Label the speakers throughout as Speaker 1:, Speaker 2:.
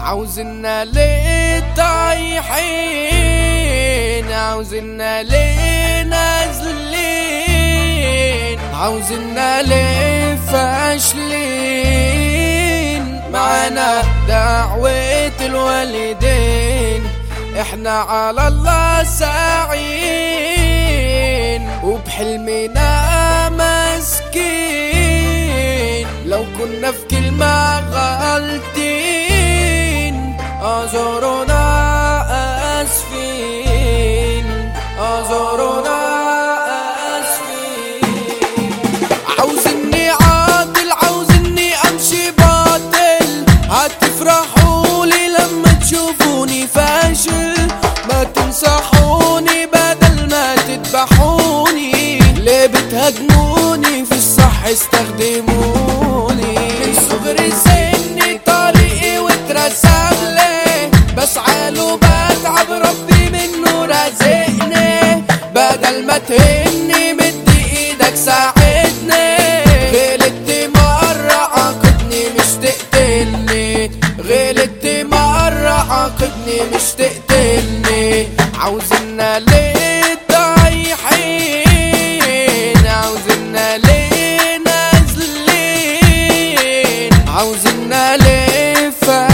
Speaker 1: عاوزنا ليه طايحين عاوزنا ليه نازلين عاوزنا ليه فاشلين معانا دعوة الوالدين احنا على الله ساعين وبحلمنا مسكين لو كنا في كلمة غلطين اعذرونا اسفين اعذرونا اسفين عاوزني عاطل عاوزني امشي باطل هتفرحوا لي لما تشوفوني فاشل ما تنصحوني بدل ما تذبحوني ليه بتهاجموني في الصح استخدموني من صغري سني طريقي واترسم لي بسعى له بتعب ربي منه رازقني بدل ما تهني مد ايدك ساعدني غلطت مرة عاقبني مش تقتلني غلطت مرة عاقبني مش تقتلني عاوزنا ليه طايحين عاوزنا ليه نازلين عاوزنا ليه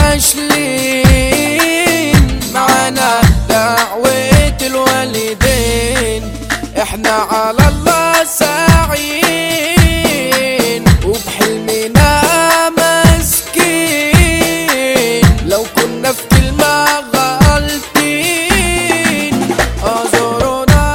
Speaker 1: فاشلين معانا دعوة الوالدين احنا على الله ساعين وبحلمنا مسكين لو كنا في كلمة غلطين اعذرونا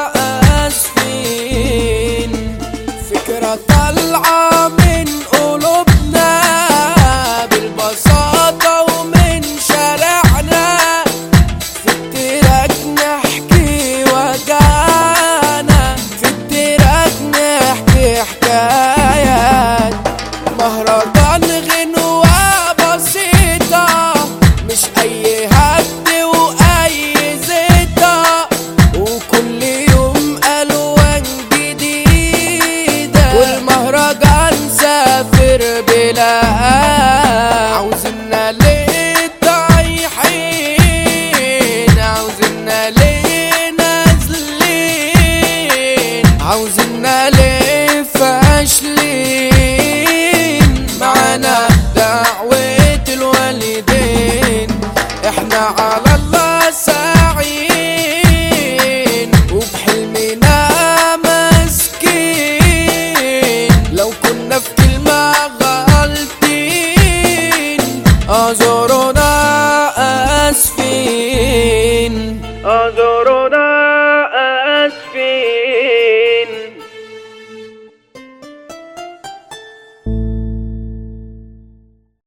Speaker 1: اسفين فكرة طالعة من قلوبنا بالبساطة ومن شارعنا في التراك نحكي وجعنا في التراك نحكي حكايات مهرجان غنوة بسيطة مش أي هد وأي زيطة وكل يوم ألوان جديدة والمهرجان سافر بلا عاوزنا ليه طايحين عاوزنا ليه نازلين عاوزنا ليه فاشلين معانا دعوة الوالدين احنا على الله ساعين وبحلمنا مسكين لو كنا في كلمة غلطين اعذرونا اسفين